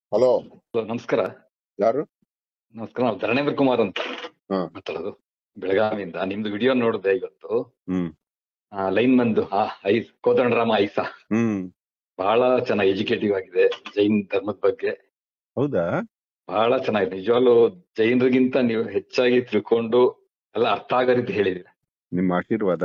Hello hello ನಮಸ್ಕಾರ ಯಾರು ನಮಸ್ಕಾರ ನಾವು ಧರಣೇಂದ್ರ ಕುಮಾರ್ ಅಂತ ಹಾ. ಮಾತಾಡೋದು ಬೆಳಗಾವಿಯಿಂದ ನಿಮ್ದು ವಿಡಿಯೋ ನೋಡಿದೆ ಇವತ್ತು ಹ್ಮ್ ಲೈನ್ ಬಂದು ಆ ಐಸ್ ಕೋದಂಡರಾಮ ಐಸಾ ಹ್ಮ್ ಬಹಳ ಚೆನ್ನಾಗಿ ಎಜುಕೇಟಿವ್ ಆಗಿದೆ ಜೈನ್ ಧರ್ಮದ ಬಗ್ಗೆ ಹೌದಾ ಬಹಳ ಚೆನ್ನಾಗಿದೆ ನಿಜವಾಗ್ಲೂ ಜೈನರಿಗಿಂತ ನೀವು ಹೆಚ್ಚಾಗಿ ತಿಳ್ಕೊಂಡು ಎಲ್ಲ ಅರ್ಥ ಆಗೋ ರೀತಿ ಹೇಳಿದಿರಿ ನಿಮ್ಮ ಆಶೀರ್ವಾದ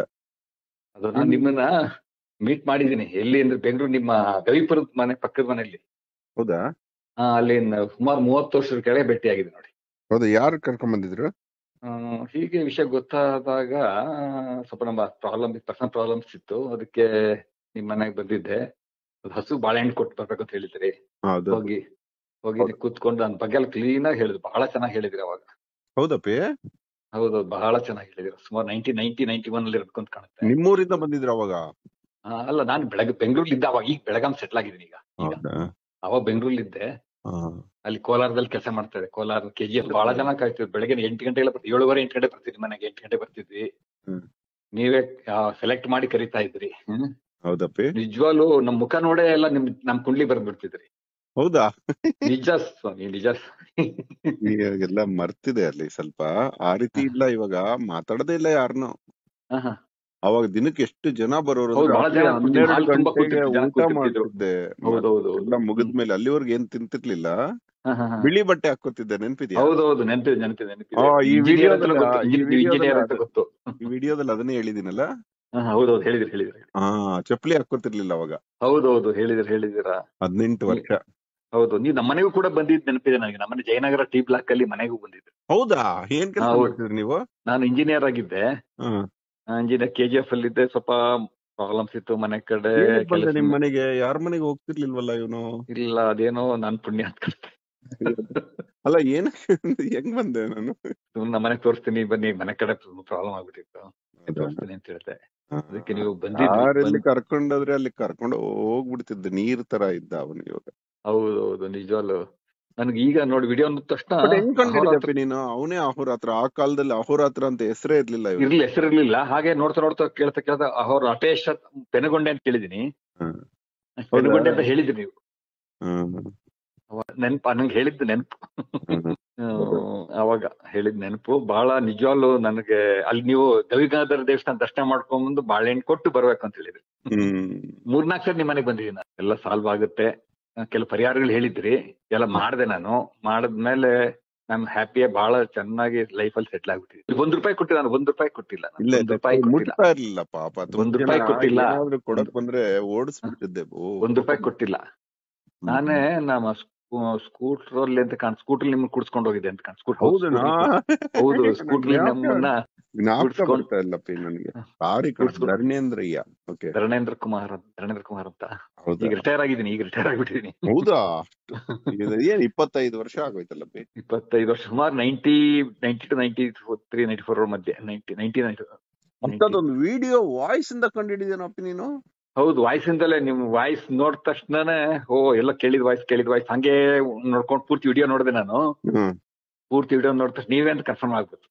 ಅದು ನಾನು ನಿಮ್ಮನ್ನ ಮೀಟ್ ಮಾಡಿದ್ದೀನಿ ಎಲ್ಲಿ ಅಂದ್ರೆ ಬೆಂಗಳೂರು ನಿಮ್ಮ ಗವಿಪುರದ ಮನೆ ಪಕ್ಕದ ಮನೆಯಲ್ಲಿ ಹೌದಾ ಆ, ಅಲ್ಲಿ ನ- ಸುಮಾರು ಮೂವತ್ತು ವರ್ಷದ ಕೆಳಗೆ ಭೇಟಿಯಾಗಿದೆ ನೋಡಿ ಹೌದಾ ಯಾರು ಕರ್ಕೊಂಡ್ ಬಂದಿದ್ರು ಆ, ಹೀಗೆ ವಿಷಯ ಗೊತ್ತಾದಾಗ ಸ್ವಲ್ಪ ನಮ್ಮ ಪ್ರಾಬ್ಲಮ್ ಪರ್ಸನಲ್ ಪ್ರಾಬ್ಲಮ್ಸ್ ಇತ್ತು ಅದಕ್ಕೆ ನಿಮ್ ಮನೆಗೆ ಬಂದಿದ್ದೆ ಅದು ಹಸು ಬಾಳೆಹಣ್ಣು ಕೊಟ್ಟು ಬರ್ಬೇಕು ಅಂತ ಹೇಳಿದ್ರಿ ಹೌದು ಹೋಗಿ ಹೋಗಿ ಹೌದು. ಕೂತ್ಕೊಂಡು ನನ್ನ ಬಗ್ಗೆ ಎಲ್ಲ ಕ್ಲೀನ್ ಆಗಿ ಹೇಳಿದ್ರು ಬಹಳ ಚೆನ್ನಾಗಿ ಹೇಳಿದ್ರಿ ಅವಾಗ ಹೌದಪ್ಪಿ ಹೌದು ಬಹಳ ಚೆನ್ನಾಗಿ ಹೇಳಿದ್ರು ಸುಮಾರು ನೈನ್ಟಿ ನೈನ್ಟಿ ನೈನ್ಟಿ ಒನ್ ಅಲ್ಲಿ ಇರ್ಬೇಕು ಅಂತ ಕಾಣುತ್ತೆ ನಿಮ್ಮೂರಿಂದ ಬಂದಿದ್ರು ಅವಾಗ ಆ, ಅಲ್ಲ ನಾನು ಬೆಳಗ್ಗೆ ಬೆಂಗಳೂರಲ್ಲಿ ಇದ್ದೆ ಅವಾಗ ಈಗ ಬೆಳಗಾಂ ಸೆಟ್ಲ್ ಆಗಿದ್ದೀನಿ ಈಗ ಈಗ ಹೌದಾ ಅವಾಗ ಬೆಂಗಳೂರಲ್ಲಿ ಇದ್ದೆ ಹಾ. ಅಲ್ಲಿ ಕೋಲಾರದಲ್ಲಿ ಕೆಲಸ ಮಾಡ್ತಾ ಇದ್ದೆ ಕೋಲಾರ ಕೆ ಜಿ ಎಫ್ ಬಹಳ ಜನ ಕಾಯ್ತಿದ್ರು ಬೆಳಗ್ಗೆ ಎಂಟು ಗಂಟೆಗೆಲ್ಲ ಬರ್ತಿದ್ವಿ ಏಳುವರೆ ಎಂಟು ಗಂಟೆ ಬರ್ತಿದ್ವಿ ಮನೆಗೆ ಎಂಟು ಗಂಟೆ ಬರ್ತಿದ್ವಿ ಹ್ಮ್. ನೀವೇ ಸೆಲೆಕ್ಟ್ ಮಾಡಿ ಕರಿತಾ ಇದ್ರಿ ಹ್ಮ್ ಹೌದಪ್ಪಿ ನಿಜವಾಗ್ಲೂ ನಮ್ ಮುಖ ನೋಡೇ ಎಲ್ಲ ನಿಮ್ ನಮ್ ಕುಂಡ್ಲಿ ಬರ್ದ್ಬಿಡ್ತಿದ್ರಿ ಹೌದಾ ನಿಜ ಸ್ವಾಮಿ ನಿಜ ಸ್ವಾಮಿ. ಎಲ್ಲ ಮರ್ತಿದೆ ಅಲ್ಲಿ ಸ್ವಲ್ಪ ಆ ರೀತಿ ಇಲ್ಲ ಇವಾಗ ಮಾತಾಡದೇ ಇಲ್ಲ ಯಾರನ್ನು ಹಾ, ಹಾ. ಅವಾಗ ದಿನಕ್ಕೆ ಎಷ್ಟು ಜನ ಬರೋರು ಹೌದು, ಅಂದ್ರೆ ಬಹಳ ಜನ ರಾತ್ರಿ ಕೂತಿದ್ರು, ಹನ್ನೆರಡು ಹಾಲ್ ತುಂಬಾ ಗಂಟೆಗೆ ಕೂತಿದ್ರು, ಜನ ಊಟ ಕೂತಿರ್ತಿದ್ರು. ಮಾಡ್ತಿದ್ದೆ ಹೌದು ಹೌದು ಹೌದು ಎಲ್ಲ ಮುಗಿದ್ಮೇಲೆ ಅಲ್ಲಿವರೆಗೆ ಏನ್ ತಿಂತಿರ್ಲಿಲ್ಲ ಹಾ, ಹಾ, ಹಾ. ಬಿಳಿ ಬಟ್ಟೆ ಹಾಕೋತಿದ್ದೆ ನೆನ್ಪಿದ್ಯಾ ಹೌದು ಹೌದು ನೆನಪಿದೆ ನೆನಪಿದೆ ನೆನಪಿದೆ ಆ, ಈ ಇಂಜಿನಿಯರ್ ಅಂತ ವಿಡಿಯೋದಲ್ಲಿ- ಗೊತ್ತು ಈ ಇಂಜಿನಿಯರ್ ಅಂತ ವಿಡಿಯೋದಲ್ಲಿ ಗೊತ್ತು ಈ ವಿಡಿಯೋದಲ್ಲಿ ಅದನ್ನೇ ಹೇಳಿದಿನಲ್ಲ ಹಾ, ಹಾ, ಹೌದು ಹೌದು ಹೇಳಿದ್ರಿ ಹೇಳಿದ್ರಿ ಹಾ ಚಪ್ಪಲಿ ಹಾಕೋತಿರ್ಲಿಲ್ಲ ಅವಾಗ ಹೌದು ಹೌದು ಹೇಳಿದ್ರಿ ಹೇಳಿದಿರಾ ಹದಿನೆಂಟು ವರ್ಷ ಹೌದು ನೀವು ನಮ್ಮ ಮನೆಗೂ ಕೂಡ ಬಂದಿದ್ ನೆನಪಿದೆ ನನಗೆ ನಮ್ಮನೆ ಜಯನಗರ ಟಿ ಬ್ಲಾಕ್ ಅಲ್ಲಿ ಮನೆಗೂ ಬಂದಿದ್ರಿ ಹೌದಾ ಏನ್ ಕೆಲಸ ಹೌದು. ಮಾಡ್ತಿದ್ರಿ ನೀವು ನಾನು ಇಂಜಿನಿಯರ್ ಆಗಿದ್ದೆ ಹ್ಮ್. ಇಂಜಿನಿಯರ್ ಕೆ ಜಿ ಎಫ್ ಅಲ್ಲಿ ಇದ್ದೆ ಸ್ವಲ್ಪ ಪ್ರಾಬ್ಲಮ್ಸ್ ಇತ್ತು ಮನೆ ಕಡೆ ಏನಕ್ ಬಂದೆ ಕೆಲಸ ನಿಮ್ ಮನೆಗೆ ಯಾರ ಮನೆಗೆ ಹೋಗ್ತಿರ್ಲಿಲ್ವಲ್ಲ ಇವನು ಇಲ್ಲ ಅದೇನೋ ನಾನ್ ಪುಣ್ಯ ಅಂತ ಕಾಣ್ತೆ. ಅಲ್ಲ ಏನ್ ಹೆಂಗ್ ಬಂದೆ ನಾನು ಸುಮ್ನೆ ನಮ್ಮ ಮನೆಗ್ ತೋರಿಸ್ತೀನಿ ಬನ್ನಿ ಮನೆ ಕಡೆ ಪ್ರಾಬ್ಲಮ್ ಆಗ್ಬಿಟ್ಟಿತ್ತು ತೋರಿಸ್ತೀನಿ ಅಂತ ಹೇಳಿದೆ ಅದಕ್ಕೆ ನೀವು ಬಂದಿದ್ರಿ ಯಾರೆಲ್ಲಿ ಬಂದ್- ಕರ್ಕೊಂಡೋದ್ರೆ ಅಲ್ಲಿ ಕರ್ಕೊಂಡು ಹೋಗ್ಬಿಡ್ತಿದ್ದೆ ನೀರ್ ತರ ಇದ್ದ ಅವನು ಇವಾಗ ಹೌದು ಹೌದು ನಿಜವಾಗ್ಲು ನನ್ಗೆ ಈಗ ನೋಡಿ ವಿಡಿಯೋ ಅಂದ ತಕ್ಷಣ ಬಟ್ ಹೆಂಗ್ ಅಹೋರಾತ್ರ- ಕಂಡಿದ್ದಪ್ಪಿ ನೀನು ಅವನೇ ಅಹೋರಾತ್ರ ಆ ಕಾಲದಲ್ಲಿ ಅಹೋರಾತ್ರ ಅಂತ ಹೆಸರೇ ಇರ್ಲಿಲ್ಲ ಇವ್ನು. ಇರ್ಲಿ ಹೆಸರಿರ್ಲಿಲ್ಲ ಹಾಗೆ ನೋಡ್ತಾ ನೋಡ್ತಾ ಕೇಳ್ತಾ ಕೇಳ್ತಾ ಅವ್ರ ಅಟೇಶ್ ಪೆನಗೊಂಡೆ ಅಂತ ಕೇಳಿದೀನಿ ಹ್ಮ್. ಪೆನಗೊಂಡೆ ಅಂತ ಹೇಳಿದ್ರಿ ನೀವು ಹ್ಮ್. ನೆನ್ಪು ನಂಗೆ ಹೇಳಿದ್ದು ನೆನ್ಪು ಹ್ಮ್. ಹ್ಮ್, ಅವಾಗ ಹೇಳಿದ್ ನೆನಪು ಬಹಳ ನಿಜವಾಗ್ಲು ನನಗೆ ಅಲ್ಲಿ ನೀವು ಗವಿಗಾಧರ ದೇವಸ್ಥಾನ ದರ್ಶನ ಮಾಡ್ಕೊಂಡ್ಬಂದು ಬಾಳೆಹಣ್ಣು ಕೊಟ್ಟು ಬರ್ಬೇಕು ಅಂತ ಹೇಳಿದ್ರಿ ಹ್ಮ್. ಮೂರ್ನಾಲ್ಕು ಸರಿ ನಿಮ್ ಮನೆಗೆ ಬಂದಿದ್ದೀನಿ ನಾನು. ಎಲ್ಲ ಸಾಲ್ವ್ ಆಗುತ್ತೆ ಆ, ಕೆಲವು ಪರಿಹಾರಗಳು ಹೇಳಿದ್ರಿ ಎಲ್ಲ ಮಾಡ್ದೆ ನಾನು ಮಾಡದ್ಮೇಲೆ ನಾನು ಹ್ಯಾಪಿಯಾಗಿ ಬಹಳ ಚೆನ್ನಾಗಿ ಲೈಫಲ್ಲಿ ಸೆಟ್ಲ್ ಆಗ್ಬಿಟ್ಟಿದ್ದೀನಿ ಒಂದ್ ರೂಪಾಯಿ ಕೊಟ್ಟಿಲ್ಲ ನಾನು ಒಂದ್ ರೂಪಾಯಿ ಕೊಟ್ಟಿಲ್ಲ ನಾನು. ಇಲ್ಲ ಒಂದ್ ರೂಪಾಯಿ ಕೊಟ್ಟಿಲ್ಲ ಮುಟ್ತಾ ಇರ್ಲಿಲ್ಲ ಪಾಪ ತುಂಬಾ ಒಂದ್ ಜನ ರೂಪಾಯಿ ಕೊಟ್ಟಿಲ್ಲ. ಏನಾದ್ರು ಕೊಡಕ್ ಬಂದ್ರೆ ಓಡಿಸ್ಬಿಡ್ತಿದ್ದೆ ಓ. ಒಂದ್ ರೂಪಾಯಿ ಕೊಟ್ಟಿಲ್ಲ ಹ್ಮ್. ನಾನೇ ನಮ್ಮ ಸ್ಕೂಟರ್ ಅಲ್ಲಿ ಅಂತ ಕಾಣ್ ಸ್ಕೂಟರ್ ನಿಮ್ಗೆ ಕುಡ್ಸ್ಕೊಂಡು ಹೋಗಿದ್ದೆ ಅಂತ ಕಾಣ್ ಸ್ಕೂಟರ್ ಹೌದನಾ ಹೌದು ಸ್ಕೂಟರ್ ನಮ್ಮನ್ನ ಜ್ಞಾಪಕ ಕೂಡ್ಸ್ಕೊಂಡ್- ಬರ್ತಾ ಇಲ್ಲಪ್ಪಿ ನನಗೆ ಸಾರಿ ಕೂಡ್ಸ್ಕೊಂಡ್- ಧರ್ಮೇಂದ್ರಯ್ಯ ಓಕೆ ಧರಣೇಂದ್ರ ಕುಮಾರ್ ಅಂತ- ಧರಣೇಂದ್ರ ಕುಮಾರ್ ಅಂತ ಹೌದಾ ಈಗ ರಿಟೈರ್ ಆಗಿದ್ದೀನಿ ಈಗ ರಿಟೈರ್ ಆಗ್ಬಿಟ್ಟಿದ್ದೀನಿ ಹೌದಾ ಈಗ ಏನ್ ಇಪ್ಪತ್ತೈದು ವರ್ಷ ಆಗೋಯ್ತಲ್ಲಪ್ಪಿ ಇಪ್ಪತ್ತೈದು ವರ್ಷ ಸುಮಾರು ninety ninety two ninety three ninety four ಮಧ್ಯೆ ನೈಂಟಿ ನೈಂಟಿ ಅಂತದೊಂದು ವಿಡಿಯೋ ವಾಯ್ಸ್ ಇಂದ ಕಂಡಿಡಿದೇನಪ್ಪಿ ನೀನು ಹೌದು ವಾಯ್ಸ್ ಇಂದಲೇ ನಿಮ್ ವಾಯ್ಸ್ ನೋಡಿದ ತಕ್ಷಣನೇ ಓ ಎಲ್ಲ ಕೇಳಿದ ವಾಯ್ಸ್ ಕೇಳಿದ ವಾಯ್ಸ್ ಹಂಗೆ ನೋಡ್ಕೊಂಡು ಪೂರ್ತಿ ವಿಡಿಯೋ ನೋಡಿದೆ ನಾನು ಹ್ಮ್ ಪೂರ್ತಿ ವಿಡಿಯೋ ನೋಡಿದ ತಕ್ಷಣ ನೀವೇ ಅಂತ ಕನ್ಫರ್ಮ್ ಆಗ್ಬಿಟ್ಟು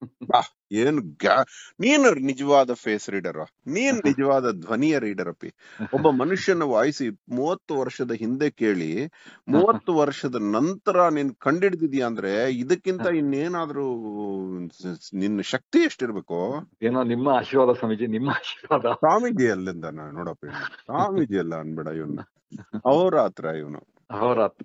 ಏನು ಗ್ಯಾ- ನೀನು ನಿಜವಾದ ಫೇಸ್ ರೀಡರ್ ನೀನ್ ನಿಜವಾದ ಧ್ವನಿಯ ರೀಡರ್ ಅಪ್ಪಿ ಒಬ್ಬ ಮನುಷ್ಯನ ವಾಯ್ಸ್ ಮೂವತ್ತು ವರ್ಷದ ಹಿಂದೆ ಕೇಳಿ ಮೂವತ್ತು ವರ್ಷದ ನಂತರ ನೀನ್ ಕಂಡಿಡ್ದಿದ್ಯಾ ಅಂದ್ರೆ ಇದಕ್ಕಿಂತ ಇನ್ನೇನಾದ್ರೂ ಸ- ಸ- ನಿನ್ನ ಶಕ್ತಿ ಎಷ್ಟಿರ್ಬೇಕು ಏನೋ ನಿಮ್ಮ ಆಶೀರ್ವಾದ ಸ್ವಾಮೀಜಿ ನಿಮ್ಮ ಆಶೀರ್ವಾದ ಸ್ವಾಮೀಜಿ ಅಲ್ಲಿಂದ ನಾ- ನೋಡಪ್ಪ ಇವ್ನು. ಸ್ವಾಮೀಜಿ ಅಲ್ಲ ಅನ್ಬೇಡ ಇವನು ಅವರ ಹತ್ರ ಇವನು ಅವರಾತ್ರ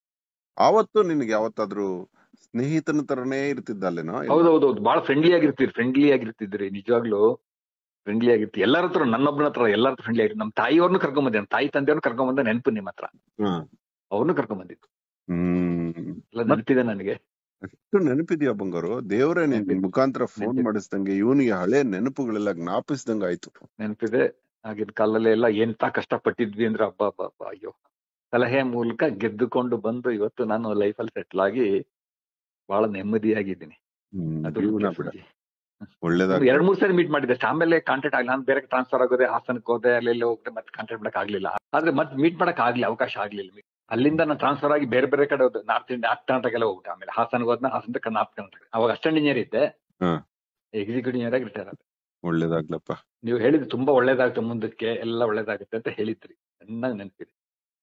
ಆವತ್ತು ನಿನ್ಗೆ ಯಾವತ್ತಾದ್ರೂ ಸ್ನೇಹಿತನ ತರನೇ ಇರ್ತಿದ್ದ ಅಲ್ಲೇನೋ ಹೌದೌದೌದು ಬಹಳ ಫ್ರೆಂಡ್ಲಿ ಆಗಿರ್ತೀರಿ ಫ್ರೆಂಡ್ಲಿ ಆಗಿರ್ತಿದ್ರಿ ನಿಜವಾಗ್ಲು ಫ್ರೆಂಡ್ಲಿ ಆಗಿರ್ತಿ ಎಲ್ಲರ ಹತ್ರ ನನ್ನೊಬ್ಬನ ಹತ್ರ ಎಲ್ಲರ ಹತ್ರ ಫ್ರೆಂಡ್ಲಿ ಆಗಿರ್ತಿ ನಮ್ಮ ತಾಯಿಯವ್ರನ್ನು ಕರ್ಕೊಂಡ್ ಬಂದೆ ತಾಯಿ ತಂದೆಯವ್ರನ್ನ ಕರ್ಕೊಂಡ್ ಬಂದೆ ನೆನಪು ನಿಮ್ಮ ಹತ್ರ ಹ್ಮ್. ಅವ್ರನ್ನು ಕರ್ಕೊಂಡ್ ಬಂದಿತ್ತು ಹ್ಮ್ ಎಲ್ಲ ನೆನಪಿದೆ ನನಗೆ ಅಷ್ಟು ನೆನಪಿದ್ಯಾ ಬಂಗಾರು ದೇವರೇ ನಿನ್ ನೆನ್ಪಿದೆ. ಮುಖಾಂತರ ಫೋನ್ ನೆನ್ಪಿದೆ. ಮಾಡಿಸ್ದಂಗೆ ಇವನಿಗೆ ಹಳೆ ನೆನಪುಗಳೆಲ್ಲ ಜ್ಞಾಪಿಸ್ದಂಗ ಆಯ್ತು ನೆನಪಿದೆ ಆಗಿನ ಕಾಲದಲ್ಲಿ ಎಲ್ಲ ಎಂತ ಕಷ್ಟ ಪಟ್ಟಿದ್ವಿ ಅಂದ್ರೆ ಅಬ್ಬಾ ಅಬ್ಬಾ ಅಬ್ಬಾ, ಅಯ್ಯೋ ಸಲಹೆ ಮೂಲಕ ಗೆದ್ದುಕೊಂಡು ಬಂದು ಇವತ್ತು ನಾನು ಲೈಫಲ್ಲಿ ಸೆಟ್ಲ್ ಆಗಿ ಬಹಳ ನೆಮ್ಮದಿಯಾಗಿದ್ದೀನಿ ಅದು ಜೀವನ ಮುಖ್ಯ ಬಿಡ ಸುದ್ದಿ. ಒಳ್ಳೇದಾಗ ಎರಡ್ ಮೂರ್ ಸರಿ ಮೀಟ್ ಮಾಡಿದ್ದೆ ಅಷ್ಟೇ. ಆಮೇಲೆ ಕಾಂಟ್ಯಾಕ್ಟ್ ಆಗಲಿ ನಾನು ಬೇರೆ ಟ್ರಾನ್ಸ್ಫರ್ ಆಗೋದೆ ಹಾಸನಕ್ಕೆ ಹೋದೆ ಅಲ್ಲಿ ಹೋಗ್ದೆ ಮತ್ತೆ ಕಾಂಟ್ಯಾಕ್ಟ್ ಮಾಡಕ್ ಆಗ್ಲಿಲ್ಲ ಆದ್ರೆ ಮತ್ತೆ ಮೀಟ್ ಮಾಡಕ್ ಆಗ್ಲಿ ಅವಕಾಶ ಆಗ್ಲಿಲ್ಲ ಅಲ್ಲಿಂದ ನಾನು ಟ್ರಾನ್ಸ್ಫರ್ ಆಗಿ ಬೇರೆ ಬೇರೆ ಕಡೆ ಹೋದೆ ನಾರ್ತ್ ಇಂಡಿಯಾ ನಾರ್ತ್ ಕರ್ನಾಟಕ ಎಲ್ಲ ಹೋಗ್ಬಿಟ್ಟೆ ಆಮೇಲೆ ಹಾಸನ್ಗೆ ಹೋದ್ನ ಹಾಸನ ನಾರ್ತ್ ಕರ್ನಾಟಕ ಅವಾಗ ಅಸಿಸ್ಟೆಂಟ್ ಇಂಜಿನಿಯರ್ ಇದ್ದೆ ಹ್ಮ್. ಎಕ್ಸಿಕ್ಯೂಟಿವ್ ಇಂಜಿನಿಯರ್ ಆಗಿ ರಿಟೈರ್ ಆದೆ ಒಳ್ಳೇದಾಗ್ಲಪ್ಪ ನೀವು ಹೇಳಿದ್ದು ತುಂಬಾ ಒಳ್ಳೇದಾಗುತ್ತೆ ಮುಂದಕ್ಕೆ ಎಲ್ಲ ಒಳ್ಳೇದಾಗುತ್ತೆ ಅಂತ ಹೇಳಿದ್ರಿ ಚೆನ್ನಾಗಿ ನೆನಪಿದೆ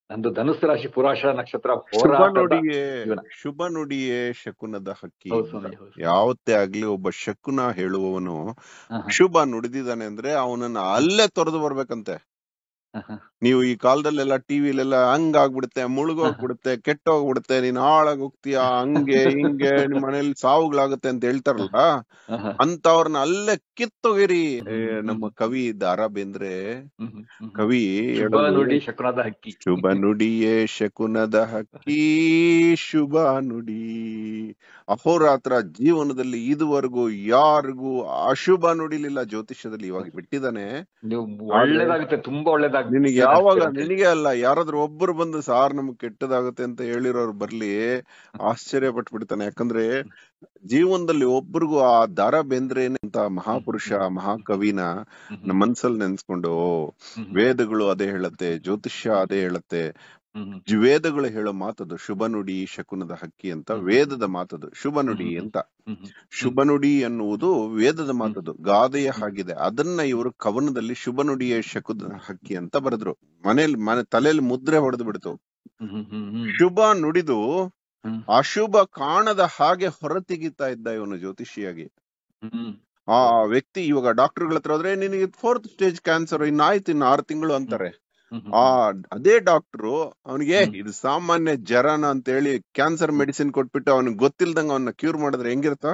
ನಂದು ಧನುಸ್ಸು ರಾಶಿ ಪುರಾಷ ನಕ್ಷತ್ರ ಶುಭ ಹೋರಾಟದ ನುಡಿಯೇ ಜೀವನ. ಶುಭ ನುಡಿಯೇ ಶಕುನದ ಹಕ್ಕಿ ಹೌದು ಅಂತ. ಸ್ವಾಮಿ ಹೌದು ಯಾವತ್ತೇ ಆಗ್ಲಿ ಒಬ್ಬ ಶಕುನ ಹೇಳುವವನು ಹಾ, ಹಾ, ಶುಭ ನುಡಿದಿದ್ದಾನೆ ಅಂದ್ರೆ ಅವನನ್ನ ಅಲ್ಲೇ ತೊರೆದು ಬರ್ಬೇಕಂತೆ ಹಾ, ಹಾ. ನೀವು ಈ ಕಾಲದಲ್ಲೆಲ್ಲ ಟಿವಿಲೆಲ್ಲ ಹಂಗಾಗ್ಬಿಡುತ್ತೆ ಮುಳುಗೋಗ್ಬಿಡುತ್ತೆ ಕೆಟ್ಟೋಗ್ಬಿಡುತ್ತೆ ನೀನ್ ಹಾಳಾಗ್ ಹೋಗ್ತೀಯ ಹಂಗೆ ಹಿಂಗೆ ನಿಮ್ ಮನೇಲಿ ಸಾವುಗಳಾಗುತ್ತೆ ಅಂತ ಹೇಳ್ತಾರಲ್ಲ ಹಾ, ಹಾ. ಅಂತವ್ರನ್ನ ಅಲ್ಲೇ ಕಿತ್ತೊಗಿರಿ ಏ, ಹ್ಮ್, ನಮ್ಮ ಕವಿ ದಾರಾ ಬೇಂದ್ರೆ ಹ್ಮ್, ಹ್ಮ್, ಹ್ಮ್. ಕವಿ ಶುಭ ಹೇಳೋದು, ನುಡಿ ಶಕುನದ ಹಕ್ಕಿ ಶುಭ ನುಡಿಯೇ ಶಕುನದ ಹಕ್ಕಿ ಶುಭ ನುಡಿ ಅಹೋರಾತ್ರ ಜೀವನದಲ್ಲಿ ಇದುವರೆಗೂ ಯಾರಿಗೂ ಅಶುಭ ನುಡಿಲಿಲ್ಲ ಜ್ಯೋತಿಷ್ಯದಲ್ಲಿ ಇವಾಗ ಬಿಟ್ಟಿದ್ದಾನೆ ನೀವು ಒಳ್ಳೇದಾಗುತ್ತೆ ತುಂಬಾ ಒಳ್ಳೇದಾಗುತ್ತೆ ನಿನಗೆ ಯಾವಾಗ ನಿನಗೆ ಅಲ್ಲ ಯಾರಾದ್ರೂ ಒಬ್ಬರು ಬಂದು ಸಾರ್ ನಮ್ಗೆ ಕೆಟ್ಟದಾಗುತ್ತೆ ಅಂತ ಹೇಳಿರೋರು ಬರ್ಲಿ ಆಶ್ಚರ್ಯ ಪಟ್ಬಿಡ್ತಾನೆ ಯಾಕಂದ್ರೆ ಜೀವನದಲ್ಲಿ ಒಬ್ರಿಗೂ ಆ ದಾರ ಬೇಂದ್ರೇನೆ ಅಂತ ಮಹಾಪುರುಷ ಮಹಾಕವಿನ ನಮ್ಮ ಮನ್ಸಲ್ಲಿ ನೆನ್ಸ್ಕೊಂಡು ಓ, ವೇದಗಳು ಅದೇ ಹೇಳತ್ತೆ ಜ್ಯೋತಿಷ್ಯ ಅದೇ ಹೇಳತ್ತೆ ಜ್- ವೇದಗಳು ಹೇಳೋ ಮಾತದು ಶುಭ ನುಡಿ ಶಕುನದ ಹಕ್ಕಿ ಅಂತ ವೇದದ ಮಾತದು ಶುಭ ನುಡಿ ಅಂತ ಶುಭ ನುಡಿ ಎನ್ನುವುದು ವೇದದ ಮಾತದು ಗಾದೆಯ ಹಾಗಿದೆ ಅದನ್ನ ಇವರು ಕವನದಲ್ಲಿ ಶುಭ ನುಡಿಯ ಶಕುದ ಹಕ್ಕಿ ಅಂತ ಬರೆದ್ರು ಮನೇಲಿ ಮನೆ ತಲೆಯಲ್ಲಿ ಮುದ್ರೆ ಹೊಡೆದು ಬಿಡ್ತು ಶುಭ ನುಡಿದು ಅಶುಭ ಕಾಣದ ಹಾಗೆ ಹೊರತೆಗಿತಾ ಇದ್ದ ಇವನು ಜ್ಯೋತಿಷಿಯಾಗಿ ಆ ವ್ಯಕ್ತಿ ಇವಾಗ ಡಾಕ್ಟರ್ಗಳ ಹತ್ರ ಹೋದ್ರೆ ನಿನಗೆ ಫೋರ್ತ್ ಸ್ಟೇಜ್ ಕ್ಯಾನ್ಸರ್ ಇನ್ನಾಯ್ತು ಇನ್ನು ಆರು ತಿಂಗಳು ಅಂತಾರೆ ಆ ಅದೇ ಡಾಕ್ಟ್ರು ಅವನಿಗೆ ಹ್ಮ್. ಇದು ಸಾಮಾನ್ಯ ಜ್ವರನ ಅಂತ ಹೇಳಿ ಕ್ಯಾನ್ಸರ್ ಮೆಡಿಸಿನ್ ಕೊಟ್ಬಿಟ್ಟು ಅವನಿಗೆ ಗೊತ್ತಿಲ್ದಂಗ ಅವನ್ನ ಕ್ಯೂರ್ ಮಾಡಿದ್ರೆ ಹೆಂಗಿರುತ್ತ